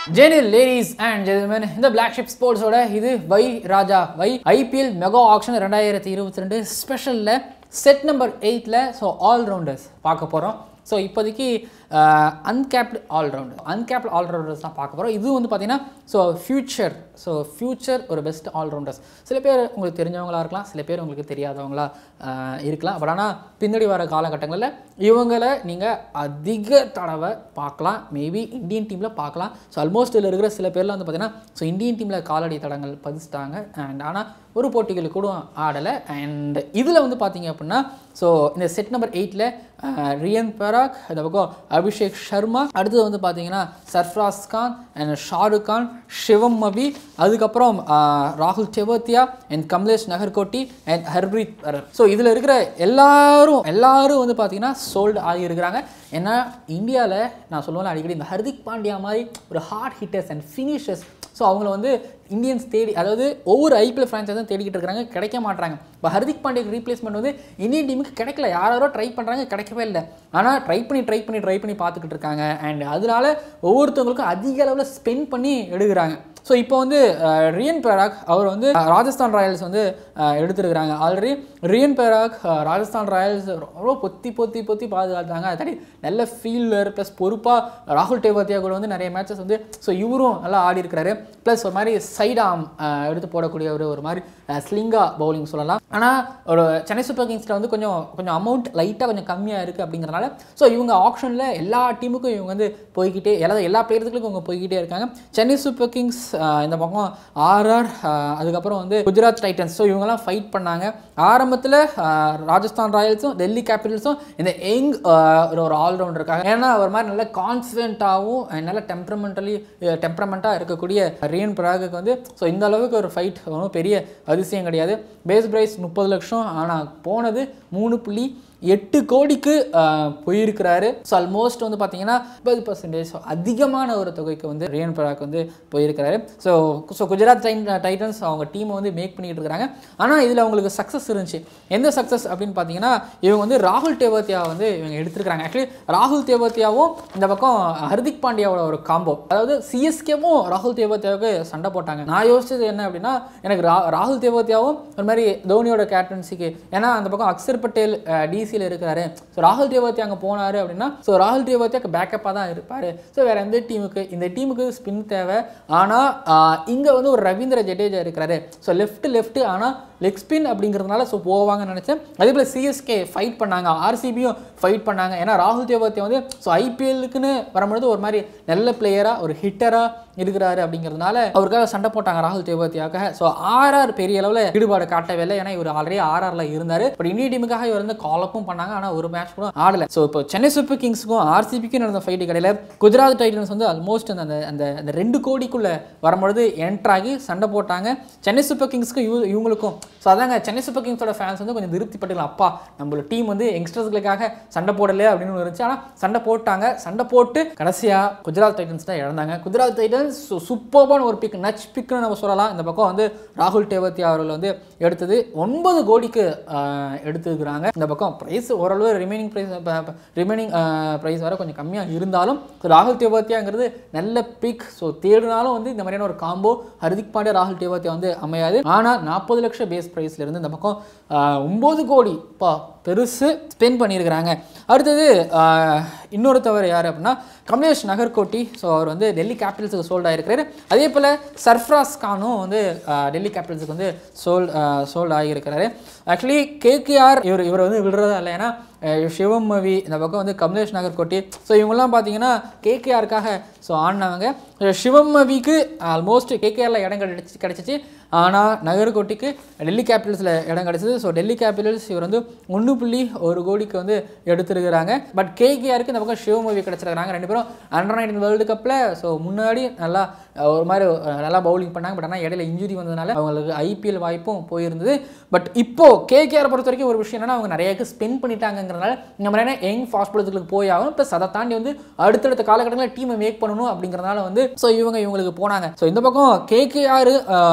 ஜெனில் ladies and gentlemen இந்த Black Sheep ஸ்போர்ட்ஸோட இது Vai Raja Vai IPL mega auction ரெண்டாயிரத்தி இருபத்தி ரெண்டு ஸ்பெஷலில் செட் நம்பர் எயிட்டில் ஸோ ஆல்ரவுண்டர்ஸ் பார்க்க போகிறோம் ஸோ இப்போதைக்கு அன்கேப்டு ஆல்ரவுண்டர் அன்கேப்டு ஆல்ரவுண்டர்ஸ் தான் பார்க்க போகிறோம் இது வந்து பார்த்தீங்கன்னா ஸோ ஃப்யூச்சர் ஸோ ஃப்யூச்சர் ஒரு பெஸ்ட் ஆல்ரவுண்டர்ஸ் சில பேர் உங்களுக்கு தெரிஞ்சவங்களா இருக்கலாம் சில பேர் உங்களுக்கு தெரியாதவங்களா ஆஹ், இருக்கலாம் பட் ஆனால் பின்னாடி வர காலகட்டங்களில் இவங்களை நீங்கள் அதிக தடவை பார்க்கலாம் மேபி இந்தியன் டீமில் பார்க்கலாம் ஸோ ஆல்மோஸ்ட் இதில் இருக்கிற சில பேர்லாம் வந்து பார்த்தீங்கன்னா ஸோ இந்தியன் டீமில் காலடி தடங்கள் பதிச்சிட்டாங்க அண்ட் ஆனால் ஒரு போட்டிகளுக்கு கூட ஆடலை அண்ட் இதில் வந்து பார்த்தீங்க அப்படின்னா ஸோ இந்த செட் நம்பர் எயிட்டில் ரியன் பராக் இந்த பக்கம் அபிஷேக் சர்மா அடுத்தது வந்து பார்த்தீங்கன்னா சர்ஃப்ராஸ் கான் அண்ட் ஷாருக் கான் சிவம் மவி அதுக்கப்புறம் ஆஹ், ராகுல் Tewatia and Kamlesh Nagarkoti and Harpreet Brar so இதில் இருக்கிற எல்லாரும் எல்லாரும் வந்து பார்த்தீங்கன்னா சோல்டு ஆகியிருக்கிறாங்க ஏன்னா இந்தியாவில் நான் சொல்லுவேன் அடிக்கடி இந்த ஹர்திக் பாண்டியா மாதிரி ஒரு hard hitters and finishers so அவங்கள வந்து இந்தியன்ஸ் தேடி அதாவது ஒவ்வொரு ஐபிஎல் ஃப்ரான்ச்சைஸும் தேடிக்கிட்டு இருக்காங்க கிடைக்க மாட்டாங்க இப்போ ஹர்திக் பாண்டியக்கு ரீப்ளேஸ்மெண்ட் வந்து இந்தியன் டீமுக்கு கிடைக்கல யாரோ ட்ரை பண்ணுறாங்க கிடைக்கவே இல்லை ஆனால் ட்ரை பண்ணி ட்ரை பண்ணி ட்ரை பண்ணி பார்த்துக்கிட்டு இருக்காங்க அண்ட் அதனால ஒவ்வொருத்தவங்களுக்கும் அதிக அளவில் ஸ்பெண்ட் பண்ணி எடுக்கிறாங்க ஸோ இப்போ வந்து அஹ், ரியன் பேராக் அவர் வந்து அஹ், ராஜஸ்தான் ராயல்ஸ் வந்து அஹ், எடுத்திருக்கிறாங்க ஆல்ரெடி ரியன் பேராக் அஹ், ராஜஸ்தான் ராயல்ஸ் ரொம்ப பொத்தி பொத்தி பொத்தி பாதுகாத்தாங்க அதாடி நல்ல ஃபீல்டர் ப்ளஸ் பொறுப்பாக ராகுல் டேவாத்தியா கூட வந்து நிறைய மேட்சஸ் வந்து ஸோ இவரும் நல்லா ஆடி இருக்கிறாரு ப்ளஸ் ஒரு மாதிரி சைட் ஆம் எடுத்து போடக்கூடிய ஒரு ஒரு மாதிரி ஸ்லிங்கா பவுலிங் சொல்லலாம் ஆனால் ஒரு சென்னை சூப்பர் கிங்ஸில் வந்து கொஞ்சம் கொஞ்சம் அமௌண்ட் லைட்டாக கொஞ்சம் கம்மியாக இருக்குது அப்படிங்கிறனால ஸோ இவங்க ஆப்ஷனில் எல்லா டீமுக்கும் இவங்க வந்து போய்கிட்டே எல்லா எல்லா பிளேயர்களுக்கும் இவங்க போய்கிட்டே இருக்காங்க சென்னை சூப்பர் கிங்ஸ் ஆஹ், இந்த பக்கம் ஆர்ஆர் அதுக்கப்புறம் வந்து குஜராத் டைட்டன்ஸ் ஸோ இவங்கெல்லாம் ஃபைட் பண்ணாங்க ஆரம்பத்தில் ராஜஸ்தான் ராயல்ஸும் டெல்லி கேபிட்டல்ஸும் இந்த யங் ஒரு ஒரு ஆல்ரவுண்டருக்காக ஏன்னா ஒரு மாதிரி நல்ல கான்ஃபிடென்ட்டாகவும் நல்ல டெம்பரமெண்டலி டெம்பரமெண்ட்டாக இருக்கக்கூடிய ரியன் பிராகுக்கு வந்து ஸோ இந்த அளவுக்கு ஒரு ஃபைட் ஒன்றும் பெரிய அதிசயம் கிடையாது பேஸ் பிரைஸ் முப்பது லட்சம் ஆனால் போனது மூணு புள்ளி எட்டு கோடிக்கு ஆஹ், போயிருக்கிறாரு ஸோ ஆல்மோஸ்ட் வந்து பார்த்தீங்கன்னா முப்பது பர்சன்டேஜ் அதிகமான ஒரு தொகைக்கு வந்து ரியன் பராக் வந்து போயிருக்கிறாரு ஸோ ஸோ குஜராத் டைன் டைட்டன்ஸ் அவங்க டீமை வந்து மேக் பண்ணிட்டு இருக்காங்க ஆனால் இதில் அவங்களுக்கு சக்ஸஸ் இருந்துச்சு எந்த சக்ஸஸ் அப்படின்னு பார்த்தீங்கன்னா இவங்க வந்து ராகுல் தேவத்தியா வந்து இவங்க எடுத்திருக்காங்க ஆக்சுவலி ராகுல் தேவத்தியாவும் இந்த பக்கம் ஹர்திக் பாண்டியாவோட ஒரு காம்போ அதாவது சிஎஸ்கேவும் ராகுல் தேவத்தியாவுக்கு சண்டை போட்டாங்க நான் யோசிச்சது என்ன அப்படின்னா எனக்கு ரா ராகுல் தேவத்தியாவும் ஒரு மாதிரி தோனியோட கேப்டன்சிக்கு ஏன்னா அந்த பக்கம் அக்சர் பட்டேல் டிசியில் இருக்கிறாரு ஸோ ராகுல் தேவத்தியா அங்கே போனார் அப்படின்னா ஸோ ராகுல் தேவத்தியாக்கு பேக்கப்பாக தான் இருப்பார் ஸோ வேறு எந்த டீமுக்கு இந்த டீமுக்கு ஸ்பின் தேவை ஆனால் இங்கே வந்து ஒரு ரவீந்திர ஜடேஜா இருக்கிறாரு ஸோ லெஃப்ட் லெஃப்ட் ஆனால் லெக் ஸ்பின் அப்படிங்கிறதுனால ஸோ போவாங்கன்னு நினச்சேன் அதே போல் சிஎஸ்கே ஃபைட் பண்ணாங்க ஆர்சிபியும் ஃபைட் பண்ணாங்க ஏன்னா ராகுல் தேவத்தியா வந்து ஸோ ஐபிஎல்லுக்குன்னு வரும்பொழுது ஒரு மாதிரி நல்ல பிளேயராக ஒரு ஹிட்டராக இருக்கிறாரு அப்படிங்கிறதுனால அவருக்காக சண்டை போட்டாங்க ராகுல் தேவத்தியாக்காக ஸோ ஆர்ஆர் பெரிய அளவில் ஈடுபாடு காட்டவே இல்லை ஏன்னா இவர் ஆல்ரெடி ஆர்ஆர்ல இருந்தார் பட் இந்திய டீமுக்காக இவர் வந்து காலப்பும் பண்ணாங்க ஆனால் ஒரு மேட்ச் கூட ஆடலை ஸோ இப்போ சென்னை சூப்பர் கிங்ஸுக்கும் ஆர்சிபிக்கும் நடந்த ஃபைட் கடையில் குஜராத் டைட்டன்ஸ் வந்து ஆல்மோஸ்ட் அந்த அந்த அந்த ரெண்டு கோடிக்குள்ளே வரும்பொழுது என்ட்ராகி சண்டை போட்டாங்க சென்னை சூப்பர் கிங்ஸ்க்கும் இவ இவங்களுக்கும் ஸோ அதாங்க சென்னை சூப்பர் கிங்ஸோட ஃபேன்ஸ் வந்து கொஞ்சம் திருப்தி பட்டுக்கலாம் அப்பா நம்மளோட டீம் வந்து யங்ஸ்டர்ஸ்களுக்காக சண்டை போடல அப்படின்னு ஒன்று இருந்துச்சு ஆனால் சண்டை போட்டாங்க சண்டை போட்டு கடைசியாக குஜராத் டைட்டன்ஸ் தான் இழந்தாங்க குஜராத் டைட்டன்ஸ் சூப்பர்பான ஒரு பிக் நச் பிக்னு நம்ம சொல்லலாம் இந்த பக்கம் வந்து ராகுல் டேவத்தியா அவர்கள் வந்து எடுத்தது ஒன்பது கோடிக்கு ஆஹ், எடுத்துக்கிறாங்க இந்த பக்கம் ப்ரைஸ் ஓரளவு ரிமைனிங் ப்ரைஸ் ரிமைனிங் ப்ரைஸ் வர கொஞ்சம் கம்மியாக இருந்தாலும் ராகுல் தேவத்தியாங்கிறது நல்ல பிக் ஸோ தேடினாலும் வந்து இந்த மாதிரியான ஒரு காம்போ ஹர்திக் பாண்டியா ராகுல் தேவத்தியா வந்து அமையாது ஆனால் நாற்பது லட்சம் பேஸ் ப்ரைஸ்ல இருந்து இந்த பக்கம் ஆஹ், ஒன்பது கோடி பா பெருசு ஸ்பெண்ட் பண்ணியிருக்கிறாங்க அடுத்தது ஆஹ், இன்னொருத்தவர் யார் அப்படின்னா கமலேஷ் நகர்கோட்டி ஸோ அவர் வந்து டெல்லி கேபிட்டல்ஸுக்கு சோல்ட் ஆகிருக்கிறாரு அதே போல் சர்ஃப்ராஸ் கானும் வந்து ஆஹ், டெல்லி கேபிட்டல்ஸுக்கு வந்து சோல் சோல்ட் ஆகியிருக்கிறாரு ஆக்சுவலி கேகேஆர் இவர் இவர் வந்து விடுறதா இல்லை ஏன்னா அஹ், சிவம் மவி இந்த பக்கம் வந்து கமலேஷ் நகர்கோட்டி ஸோ இவங்கெல்லாம் பார்த்தீங்கன்னா கேகேஆருக்காக ஸோ ஆடினவங்க சிவம் மவிக்கு ஆல்மோஸ்ட் கேகேஆரில் இடம் கிடைச்சி கிடச்சிச்சு ஆனால் நகர்கோட்டிக்கு டெல்லி கேபிட்டல்ஸில் இடம் கிடச்சிது ஸோ டெல்லி கேபிட்டல்ஸ் இவர் வந்து ஒன்று புள்ளி ஒரு கோடிக்கு வந்து எடுத்துருக்கிறாங்க பட் கேகேஆருக்கு இந்த பக்கம் சிவமூவி கிடச்சிருக்கிறாங்க ரெண்டு பேரும் அண்டர் நைன்டீன் வேர்ல்டு கப்பில் ஸோ முன்னாடி நல்லா அஹ், ஒரு மாதிரி அஹ், நல்லா பவுலிங் பண்ணாங்க பட் ஆனால் இடையில இன்ஜுரி வந்ததுனால அவங்களுக்கு ஐபிஎல் வாய்ப்பும் போயிருந்தது பட் இப்போ கேகேஆர் பொறுத்த வரைக்கும் ஒரு விஷயம் என்னன்னா அவங்க நிறைய ஸ்பெண்ட் பண்ணிட்டாங்கங்கிறனால இந்த மாதிரியான யங் ஃபாஸ்ட் பாலர்களுக்கு போய் ஆகணும் ப்ளஸ் அதை தாண்டி வந்து அடுத்தடுத்த காலகட்டங்களில் டீமை மேக் பண்ணணும் அப்படிங்கிறனால வந்து ஸோ இவங்க இவங்களுக்கு போனாங்க ஸோ இந்த பக்கம் கேகேஆர் சிவமூவி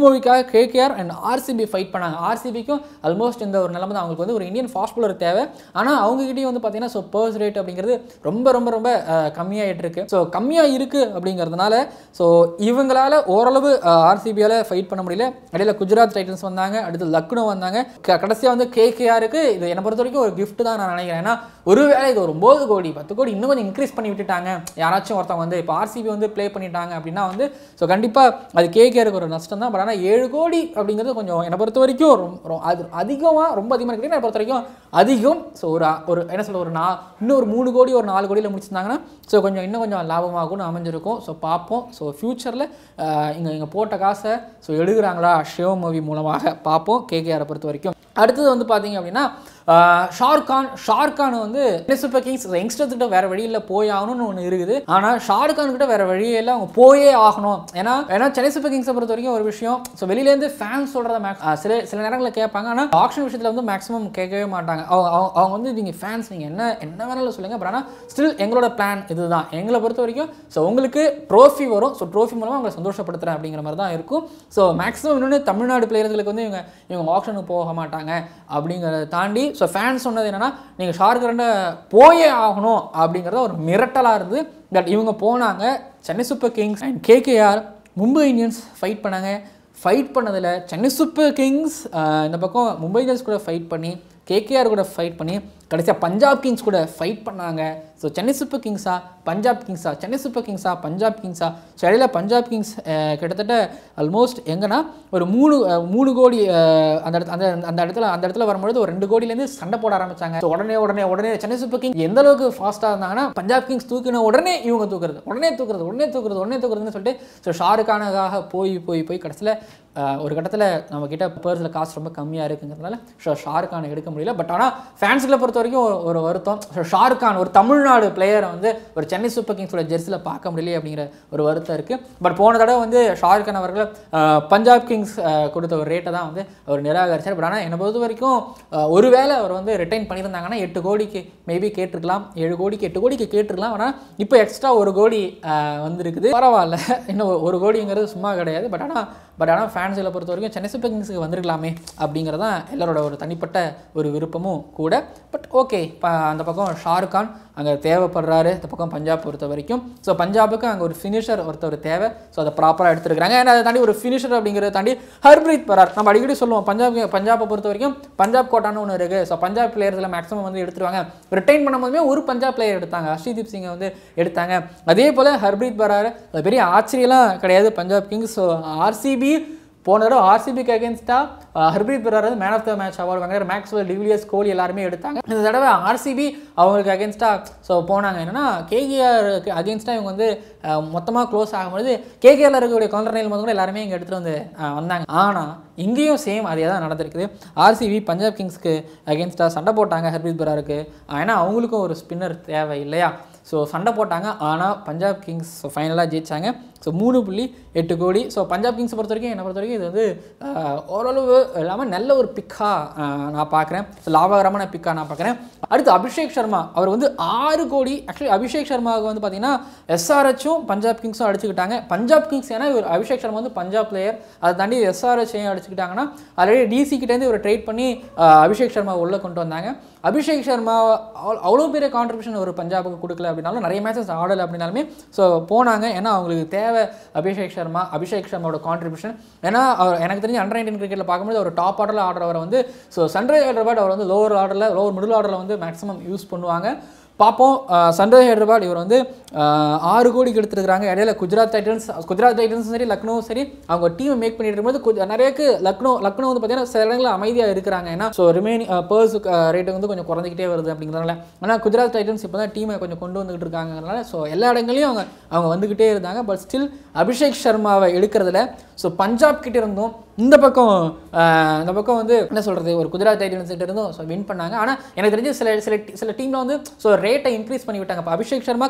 மூவிக்காக கேகேஆர் அண்ட் ஆர்சிபி ஃபைட் பண்ணாங்க ஆர்சிபிக்கும் ஆல்மோஸ்ட் இந்த ஒரு நிலைமை தான் அவங்களுக்கு வந்து ஒரு இந்தியன் ஃபாஸ்ட் bowler தேவை ஆனால் அவங்ககிட்டயும் வந்து பார்த்தீங்கன்னா ஸோ பர்ஸ் ரேட் அப்படிங்கிறது ரொம்ப ரொம்ப ரொம்ப அஹ், கம்மியாயிட்டு இருக்கு ஸோ கம்மியாக இருக்குது அப்படிங்கிறதுனால ஸோ இவங்களால ஓரளவு ஆர்சிபியால் ஃபைட் பண்ண முடியல இடையில குஜராத் டைட்டன்ஸ் வந்தாங்க அடுத்து லக்னோ வந்தாங்க கடைசியாக வந்து கேகேஆருக்கு இது என்னை பொறுத்த வரைக்கும் ஒரு gift தான் நான் நினைக்கிறேன் ஏன்னா ஒருவேளை இது ஒரு ஒம்பது கோடி பத்து கோடி இன்னும் கொஞ்சம் இன்க்ரீஸ் பண்ணி விட்டுட்டாங்க யாராச்சும் ஒருத்தவங்க வந்து இப்போ ஆர்சிபி வந்து ப்ளே பண்ணிட்டாங்க அப்படின்னா வந்து ஸோ கண்டிப்பாக அது கேகேஆருக்கு ஒரு நஷ்டம் தான் பட் ஆனால் ஏழு கோடி அப்படிங்கிறது கொஞ்சம் என்னை பொறுத்த வரைக்கும் ரொம்ப- ரொம்ப- அது அதிகமாக ரொம்ப அதிகமாக இருக்குது என்னை பொறுத்த வரைக்கும் அதிகம் ஸோ ஒரு ஒரு என்ன சொல்ல ஒரு நா இன்னும் ஒரு மூணு கோடி ஒரு நாலு கோடியில் முடிச்சிருந்தாங்கன்னா ஸோ கொஞ்சம் இன்னும் கொஞ்சம் லாபமாகவும் அமைஞ்சிருக்கும் ஸோ பார்ப்போம் ஸோ ஃப்யூச்சரில் இங்கே இங்கே போட்ட காசை ஸோ எடுக்கிறாங்களா ஷிவ மூவி மூலமாக பார்ப்போம் கேகேஆரை பொறுத்த வரைக்கும் அடுத்தது வந்து பார்த்தீங்க அப்படின்னா ஆஹ், ஷாருக்கான் ஷாருக்கான் வந்து சூப்பர் கிங்ஸ் யங்ஸ்டர்ஸ் கிட்ட வேற வழியில் போய் ஆகணும்னு ஒன்று இருக்குது ஆனால் ஷாருக்கான் கிட்ட வேற வழியே இல்லை அவங்க போயே ஆகணும் ஏன்னா ஏன்னா சென்னை சூப்பர் கிங்ஸை பொறுத்த வரைக்கும் ஒரு விஷயம் ஸோ வெளியிலேருந்து ஃபேன்ஸ் சொல்கிறத மேக்ஸ் சில சில நேரங்களில் கேட்பாங்க ஆனால் ஆக்ஷன் விஷயத்தில் வந்து மேக்ஸிமம் கேட்கவே மாட்டாங்க அவங்க அவங்க- அவங்க வந்து நீங்கள் ஃபேன்ஸ் நீங்கள் என்ன என்ன வேணாலும் சொல்லுங்க பட் ஆனால் ஸ்டில் எங்களோட பிளான் இதுதான் எங்களை பொறுத்த வரைக்கும் ஸோ உங்களுக்கு ட்ரோஃபி வரும் ஸோ ட்ரோஃபி மூலமாக உங்களை சந்தோஷப்படுத்துறேன் அப்படிங்கிற மாதிரி தான் இருக்கும் ஸோ மேக்ஸிமம் இன்னொன்று தமிழ்நாடு பிளேயர்களுக்கு வந்து இவங்க இவங்க ஆப்ஷனுக்கு போக மாட்டாங்க அப்படிங்கிறத தாண்டி ஸோ ஃபேன்ஸ் சொன்னது என்னன்னா நீங்கள் ஷார்கரண்ட போயே ஆகணும் அப்படிங்கிறத ஒரு மிரட்டலாக இருந்தது பட் இவங்க போனாங்க Chennai Super Kings and KKR Mumbai Indians fight பண்ணாங்க ஃபைட் பண்ணதில் சென்னை சூப்பர் கிங்ஸ் ஆஹ், இந்த பக்கம் மும்பை இந்தியன்ஸ் கூட ஃபைட் பண்ணி கேகேஆர் கூட ஃபைட் பண்ணி கடைசியாக பஞ்சாப் கிங்ஸ் கூட ஃபைட் பண்ணாங்க ஸோ சென்னை சூப்பர் கிங்ஸா பஞ்சாப் கிங்ஸா சென்னை சூப்பர் கிங்ஸா பஞ்சாப் கிங்ஸா ஸோ இடையில பஞ்சாப் கிங்ஸ் அஹ், கிட்டத்தட்ட ஆல்மோஸ்ட் எங்கன்னா ஒரு மூணு அஹ், மூணு கோடி அஹ், அந்த இடத்து அந்த அந்த இடத்துல அந்த இடத்துல வரும்பொழுது ஒரு ரெண்டு கோடியிலேருந்து சண்டை போட ஆரம்பிச்சாங்க ஸோ உடனே உடனே உடனே சென்னை சூப்பர் கிங் எந்த அளவுக்கு ஃபாஸ்ட்டாக இருந்தாங்கன்னா பஞ்சாப் கிங்ஸ் தூக்கின உடனே இவங்க தூக்குறது உடனே தூக்குறது உடனே தூக்குறது உடனே தூக்குறதுன்னு சொல்லிட்டு ஸோ ஷாருக்கானுக்காக போய் போய் போய் கடைசியில் ஒரு கட்டத்தில் நம்ம கிட்ட பர்ஸில் காசு ரொம்ப கம்மியாக இருக்குங்கிறதுனால ஷோ ஷாருக் கான் எடுக்க முடியல பட் ஆனால் ஃபேன்ஸ்களை பொறுத்த வரைக்கும் ஒரு- ஒரு வருத்தம் ஸோ ஷாருக் கான் ஒரு தமிழ்நாடு பிளேயரை வந்து ஒரு சென்னை சூப்பர் கிங்ஸோட ஜெர்சியில் பார்க்க முடியல அப்படிங்கிற ஒரு வருத்தம் இருக்குது பட் போன தடவை வந்து ஷாருக் கான் அவர்கள் அஹ், பஞ்சாப் கிங்ஸ் அஹ், கொடுத்த ஒரு ரேட்டை தான் வந்து அவர் நிராகரிச்சார் பட் ஆனால் என்னை பொறுத்த வரைக்கும் அஹ், ஒருவேளை அவர் வந்து ரிட்டைன் பண்ணியிருந்தாங்கன்னா எட்டு கோடிக்கு மேபி கேட்டிருக்கலாம் ஏழு கோடிக்கு எட்டு கோடிக்கு கேட்டிருக்கலாம் ஆனால் இப்போ எக்ஸ்ட்ரா ஒரு கோடி அஹ், வந்திருக்குது பரவாயில்ல இன்னும் ஒரு கோடிங்கிறது சும்மா கிடையாது பட் ஆனால் பட் ஆனால் ஃபேன்ஸுகளை பொறுத்த வரைக்கும் சென்னை சூப்பர் கிங்ஸுக்கு வந்திருக்கலாமே அப்படிங்கிறது தான் எல்லாரோட ஒரு தனிப்பட்ட ஒரு விருப்பமும் கூட பட் ஓகே இப்போ அந்த பக்கம் ஷாருக் கான் அங்கே தேவைப்படுறாரு இந்த பக்கம் பஞ்சாப் பொறுத்த வரைக்கும் ஸோ பஞ்சாபுக்கு அங்கே ஒரு ஃபினிஷர் ஒருத்தர் தேவை ஸோ அதை ப்ராப்பராக எடுத்துருக்காங்க ஏன்னா அதை தாண்டி ஒரு ஃபினிஷர் அப்படிங்கிறத தாண்டி ஹர்ப்ரீத் பரார் நம்ம அடிக்கடி சொல்லுவோம் பஞ்சாப் பஞ்சாபை பொறுத்த வரைக்கும் பஞ்சாப் கோட்டான்னு ஒன்று இருக்குது ஸோ பஞ்சாப் பிளேயர்ஸில் மேக்ஸிமம் வந்து எடுத்துருவாங்க ரிட்டைன் பண்ணும்போதுமே ஒரு பஞ்சாப் பிளேயர் எடுத்தாங்க ஹர்ஷிதீப் சிங்கை வந்து எடுத்தாங்க அதே போல் ஹர்ப்ரீத் பரார் அது பெரிய ஆச்சரியம்லாம் கிடையாது பஞ்சாப் கிங்ஸ் ஸோ ஆர்சிபி போன தடவை ஆர்சிபிக்கு அகேன்ஸ்டாக ஹர்பீத் பரார் வந்து man of the match award வாங்குற மேக்ஸ்வெல் டிவிலியர்ஸ் கோலி எல்லாருமே எடுத்தாங்க இந்த தடவை ஆர்சிபி அவங்களுக்கு அகேன்ஸ்டாக ஸோ போனாங்க என்னன்னா கேகேஆருக்கு அகேன்ஸ்டாக இவங்க வந்து மொத்தமாக க்ளோஸ் ஆகும்போது கேகேஆரில் இருக்கக்கூடிய கவுண்டர் முதல் கூட எல்லாருமே இங்கே எடுத்துகிட்டு வந்து அஹ், வந்தாங்க ஆனால் இங்கேயும் சேம் அதே தான் நடந்திருக்குது ஆர்சிபி பஞ்சாப் கிங்ஸ்க்கு அகேன்ஸ்டாக சண்டை போட்டாங்க ஹர்பீத் பராருக்கு ஏன்னா அவங்களுக்கும் ஒரு ஸ்பின்னர் தேவை இல்லையா ஸோ சண்டை போட்டாங்க ஆனால் பஞ்சாப் கிங்ஸ் ஸோ ஃபைனலாக ஜெயிச்சாங்க ஸோ மூணு புள்ளி எட்டு கோடி ஸோ பஞ்சாப் கிங்ஸ் பொறுத்த வரைக்கும் என்னை பொறுத்த வரைக்கும் இது வந்து ஆஹ், ஓரளவு இல்லாமல் நல்ல ஒரு பிக்காக நான் பார்க்குறேன் ஸோ லாபகரமான பிக்காக நான் பார்க்குறேன் அடுத்து அபிஷேக் சர்மா அவர் வந்து ஆறு கோடி ஆக்சுவலி அபிஷேக் சர்மாவுக்கு வந்து பார்த்தீங்கன்னா எஸ்ஆர்ஹெச்சும் பஞ்சாப் கிங்ஸும் அடிச்சுக்கிட்டாங்க பஞ்சாப் கிங்ஸ் ஏன்னா இவர் அபிஷேக் சர்மா வந்து பஞ்சாப் பிளேயர் அதை தாண்டி எஸ்ஆர்ஹெச்சையும் அடிச்சுக்கிட்டாங்கன்னா ஆல்ரெடி டிசி கிட்டேருந்து இவர் ட்ரேட் பண்ணி ஆஹ், அபிஷேக் சர்மா உள்ளே கொண்டு வந்தாங்க அபிஷேக் சர்மா அவ்வளோ- அவ்வளோ பெரிய கான்ட்ரிபியூஷன் ஒரு பஞ்சாபுக்கு கொடுக்கல அப்படின்னாலும் நிறைய மேட்சஸ் ஆடலை அப்படின்னாலுமே ஸோ போனாங்க ஏன்னா அவங்களுக்கு தேவை அபிஷேக் சர்மா அபிஷேக் சர்மாவோட கான்ட்ரிபியூஷன் ஏன்னா அவர் எனக்கு தெரிஞ்சு அண்டர் நைன்டீன் கிரிக்கெட்டில் பார்க்கும்போது அவர் டாப் ஆர்டரில் ஆடுறவரை வந்து ஸோ சன்ரைஸ் ஹைதராபாத் அவர் வந்து லோவர் ஆர்டரில் லோவர் மிடில் ஆர்டரில் வந்து மேக்ஸிமம் யூஸ் பண்ணுவாங்க பார்ப்போம் சன்ரைஸ் ஹைதராபாத் இவர் வந்து அஹ், ஆறு கோடிக்கு எடுத்துருக்காங்க இடையில குஜராத் டைட்டன்ஸ் குஜராத் டைட்டன்ஸும் சரி லக்னோவும் சரி அவங்க டீமை மேக் பண்ணிட்டு இருக்கும்போது குஜ- நிறையக்கு லக்னோ லக்னோ வந்து பார்த்தீங்கன்னா சில இடங்களில் அமைதியாக இருக்கிறாங்க ஏன்னா ஸோ ரிமைனி பர்ஸ் ரேட்டு வந்து கொஞ்சம் குறைஞ்சிக்கிட்டே வருது அப்படிங்கிறதுனால ஆனால் குஜராத் டைட்டன்ஸ் இப்போ தான் டீமை கொஞ்சம் கொண்டு வந்துகிட்டு இருக்காங்கனால ஸோ எல்லா இடங்களையும் அவங்க அவங்க வந்துக்கிட்டே இருந்தாங்க பட் ஸ்டில் அபிஷேக் சர்மாவை எடுக்கிறதுல ஸோ பஞ்சாப் கிட்ட இருந்தும் இந்த பக்கம் அஹ், இந்த பக்கம் வந்து என்ன சொல்கிறது ஒரு குஜராத் டைட்டன்ஸ் கிட்ட இருந்தும் ஸோ வின் பண்ணாங்க ஆனால் எனக்கு தெரிஞ்சு சில சில டி- சில டீமில் வந்து ஸோ ரேட்டை இன்க்ரீஸ் பண்ணி விட்டாங்க இப்போ அபிஷேக் சர்மாக்கு ஆறு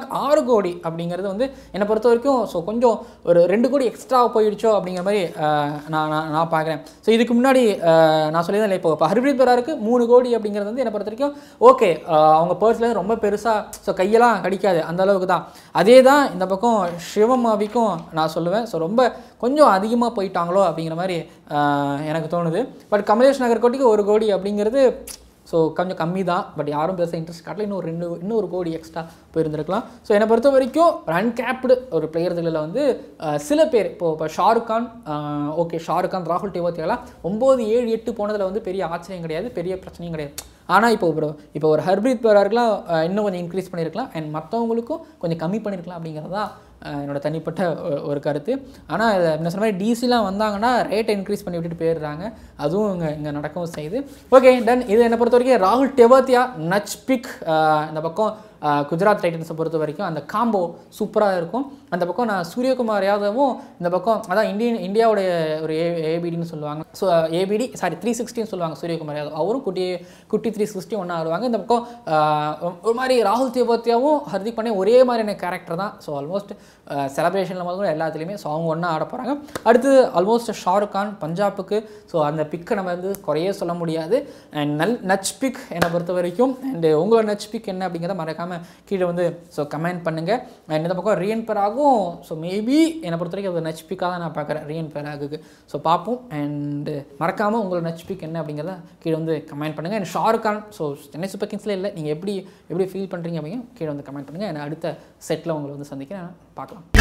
கோடி அப்படிங்கிறது வந்து என்னை பொறுத்த வரைக்கும் ஸோ கொஞ்சம் ஒரு ரெண்டு கோடி எக்ஸ்ட்ரா போயிடுச்சோ அப்படிங்கிற மாதிரி ஆஹ், நான் நான் நான் பார்க்குறேன் ஸோ இதுக்கு முன்னாடி ஆஹ், நான் சொல்லியிருந்தேன் இப்போ இப்போ ஹர்ப்ரீத் பராருக்கு மூணு கோடி அப்படிங்கிறது வந்து என்னை பொறுத்த வரைக்கும் ஓகே அவங்க பர்ஸ்ல ரொம்ப பெருசாக ஸோ கையெல்லாம் கடிக்காது அந்த அளவுக்கு தான் அதே தான் இந்த பக்கம் சிவமாவிக்கும் நான் சொல்லுவேன் ஸோ ரொம்ப கொஞ்சம் அதிகமாக போயிட்டாங்களோ அப்படிங்கிற மாதிரி ஆஹ், எனக்கு தோணுது பட் கமலேஷ் நகர்கோட்டிக்கு ஒரு கோடி அப்படிங்கிறது ஸோ கொஞ்சம் கம்மி தான் பட் யாரும் பெருசாக இன்ட்ரெஸ்ட் காட்டல இன்னும் ஒரு ரெண்டு இன்னும் ஒரு கோடி எக்ஸ்ட்ரா போயிருந்திருக்கலாம் ஸோ என்னை பொறுத்த வரைக்கும் அன்கேப்டு ஒரு பிளேயர்களில் வந்து அஹ், சில பேர் இப்போ இப்போ ஷாருக் கான் ஓகே ஷாருக் கான் ராகுல் டேவத்தியாலாம் ஒம்பது ஏழு எட்டு போனதில் வந்து பெரிய ஆச்சரியம் கிடையாது பெரிய பிரச்சனையும் கிடையாது ஆனால் இப்போ ஒரு இப்போ ஒரு ஹர்ப்ரீத் பராருக்குலாம் அஹ், இன்னும் கொஞ்சம் இன்க்ரீஸ் பண்ணியிருக்கலாம் அண்ட் மற்றவங்களுக்கும் கொஞ்சம் கம்மி பண்ணியிருக்கலாம் அப்படிங்கிறது தான் அஹ், என்னோட தனிப்பட்ட ஒ- ஒரு கருத்து ஆனால் இதை என்ன சொன்ன மாதிரி டிசிலாம் வந்தாங்கன்னா ரேட்டை இன்க்ரீஸ் பண்ணி விட்டுட்டு போயிடுறாங்க அதுவும் இங்கே இங்கே நடக்கவும் செய்யுது ஓகே டன் இது என்னை பொறுத்த வரைக்கும் ராகுல் டெவாத்தியா நச் பிக் இந்த பக்கம் அஹ், குஜராத் டைட்டன்ஸை பொறுத்த வரைக்கும் அந்த காம்போ சூப்பராக இருக்கும் அந்த பக்கம் நான் சூரியகுமார் யாதவும் இந்த பக்கம் அதான் இந்தியன் இந்தியாவுடைய ஒரு ஏ ஏபிடின்னு சொல்லுவாங்க ஸோ ஏபிடி சாரி த்ரீ சிக்ஸ்டின்னு சொல்லுவாங்க சூரியகுமார் யாதவ் அவரும் குட்டி குட்டி த்ரீ சிக்ஸ்டி ஒன்றா ஆடுவாங்க இந்த பக்கம் அஹ், ஒரு மாதிரி ராகுல் தேவத்தியாவும் ஹர்திக் பாண்டியா ஒரே மாதிரியான கேரக்டர் தான் ஸோ ஆல்மோஸ்ட் செலப்ரேஷனில் முதல்ல எல்லாத்துலேயுமே ஸோ அவங்க ஒன்றா ஆட போகிறாங்க அடுத்து ஆல்மோஸ்ட் ஷாருக் கான் பஞ்சாபுக்கு ஸோ அந்த பிக்கை நம்ம வந்து குறையே சொல்ல முடியாது அண்ட் நல் நச் பிக் என்னை பொறுத்த வரைக்கும் அண்டு உங்களோட நச் பிக் என்ன அப்படிங்கிறத மறக்காமல் கீழே வந்து ஸோ கமெண்ட் பண்ணுங்கள் அண்ட் இந்த பக்கம் ரியன் பெராகும் ஸோ மேபி என்னை பொறுத்த வரைக்கும் அது நச் பிக்காக தான் நான் பார்க்குறேன் ரியன் பெராகுக்கு ஸோ பார்ப்போம் அண்டு மறக்காமல் உங்களோட நச் பிக் என்ன அப்படிங்கிறத கீழே வந்து கமெண்ட் பண்ணுங்கள் and Shahrukh Khan so Chennai Super கிங்ஸில் இல்லை நீங்கள் எப்படி எப்படி ஃபீல் பண்ணுறீங்க அப்படிங்க கீழே வந்து கமெண்ட் பண்ணுங்கள் அண்ட் அடுத்த செட்டில் உங்களை வந்து சந்திக்கிறேன் பார்க்கலாம்